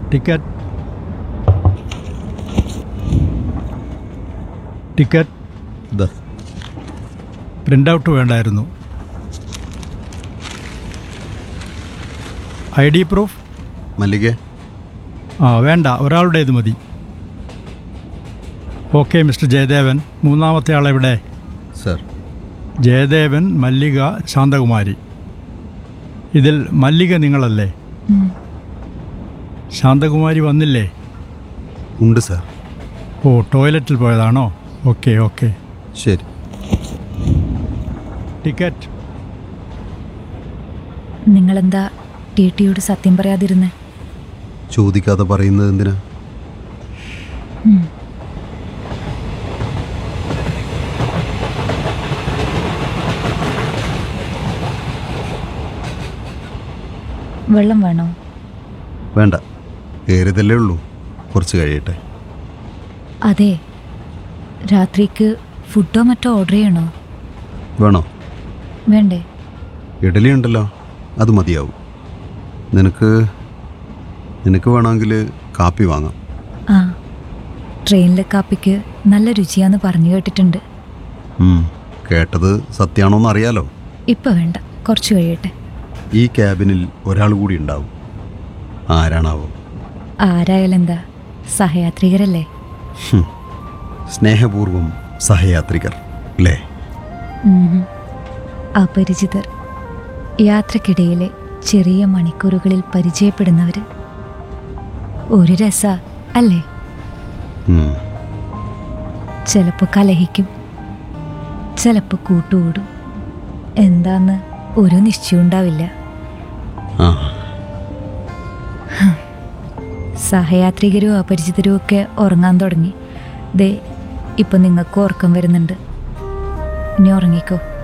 Ticket ticket ഇതാ print out വേണ്ടായിരുന്നു I D proof മല്ലികേ ആ വേണ്ട ഒരാളുടേത് മതി ഓക്കെ മിസ്റ്റർ ജയദേവൻ മൂന്നാമത്തെ ആളെവിടെ സർ ജയദേവൻ മല്ലിക ശാന്തകുമാരി ഇതിൽ മല്ലിക നിങ്ങളല്ലേ ശാന്തകുമാരി വന്നില്ലേ ഉണ്ട് സർ ഓ ടോയ്ലറ്റിൽ പോയതാണോ ഓക്കെ ഓക്കെ ശരി ടിക്കറ്റ് നിങ്ങളെന്താ ടി ടിയോട് സത്യം പറയാതിരുന്നേ ചോദിക്കാതെ പറയുന്നത് എന്തിനാ വെള്ളം വേണോ വേണ്ട കയറിയതല്ലേ ഉള്ളൂ കുറച്ച് കഴിയട്ടെ അതെ രാത്രിക്ക് ഫുഡോ മറ്റോ ഓർഡർ ചെയ്യണോ വേണോ വേണ്ടേ ഇഡലി ഉണ്ടല്ലോ അത് മതിയാവും നിനക്ക് നിനക്ക് വേണമെങ്കിൽ കാപ്പി വാങ്ങാം ആ ട്രെയിനിലെ കാപ്പിക്ക് നല്ല രുചിയാന്ന് പറഞ്ഞു കേട്ടിട്ടുണ്ട് ഉം, കേട്ടത് സത്യാണോന്ന് അറിയാലോ ഇപ്പം വേണ്ട കുറച്ച് കഴിയട്ടെ ഈ ക്യാബിനിൽ ഒരാൾ കൂടി ഉണ്ടാവും ആരാണാവോ ആരായാലും എന്താ സഹയാത്രികരല്ലേ ഹും, സ്നേഹപൂർവം സഹയാത്രികർ അല്ലേ ഉം. അപരിചിതർ യാത്രക്കിടയിലെ ചെറിയ മണിക്കൂറുകളിൽ പരിചയപ്പെടുന്നവർ ഒരു രസ അല്ലേ ഉം, ചിലപ്പോൾ കലഹിക്കും ചിലപ്പോൾ കൂട്ടുകൂടും എന്താന്ന് ഒരു നിശ്ചയം ഉണ്ടാവില്ല ആ സഹയാത്രികരും അപരിചിതരും ഒക്കെ ഉറങ്ങാൻ തുടങ്ങി ദേ ഇപ്പം നിങ്ങൾക്ക് ഉറക്കം വരുന്നുണ്ട് ഇനി ഉറങ്ങിക്കോ